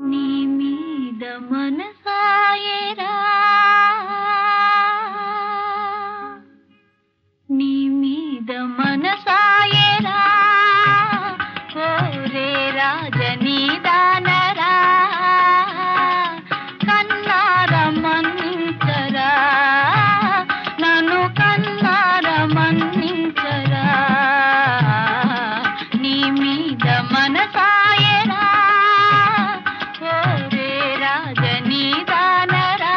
నీ మీద మనసాయరా నీ మీద మనసాయరా ఓరే రాజనీ దానరా కన్నార మన్నించరా నన్ను కన్నార మన్నించరా నీ మీద మనసాయరా ఓరే రాజనీ దానరా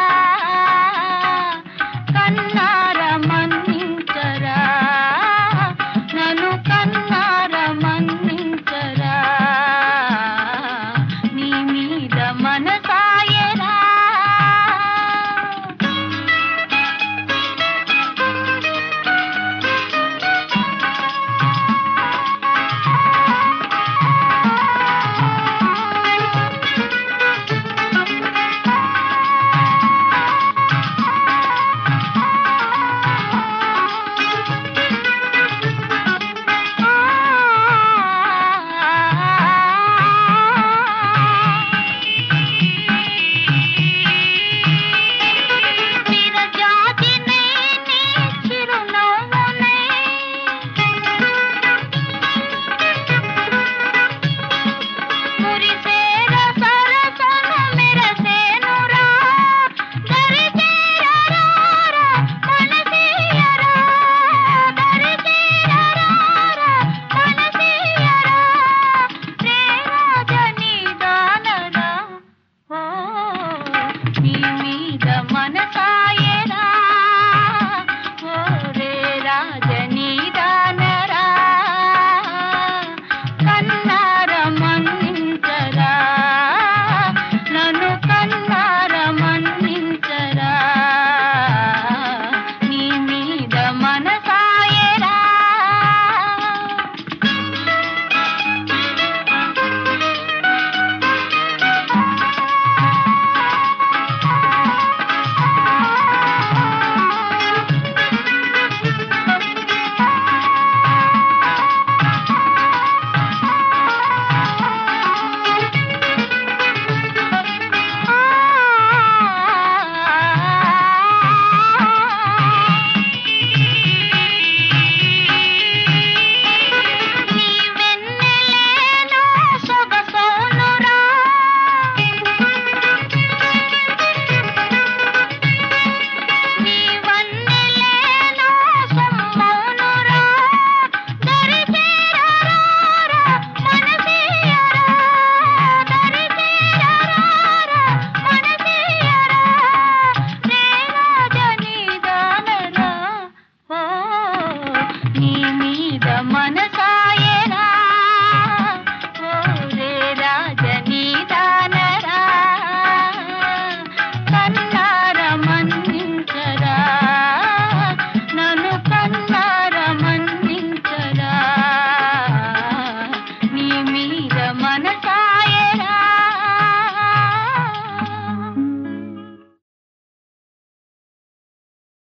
కన్నార మన్నించరా నన్ను కన్నార మన్నించరా నీ మీద మనసాయరా విరజాతినై నీ చిరునవ్వునై మురిసేర సరసను మెరసేనురా దరిచేరరారా మనసేయరా దరిచేరరారా మనసేయరా రే రాజనీ దానరా ఓ నీ మీద మనసాయరా ఓ రే రాజనీ దానరా కన్నార మన్నించరా నన్ను కన్నార మన్నించరా నీ మీద మనసాయరా నీ వెన్నెలేలో సొగసోనురా నీ వన్నెలేలో సమ్మౌనురా దరిచేరరారా మనసేయరా దరిచేరరారా మనసేయరా రే రాజనీ దానరా ఓ నీ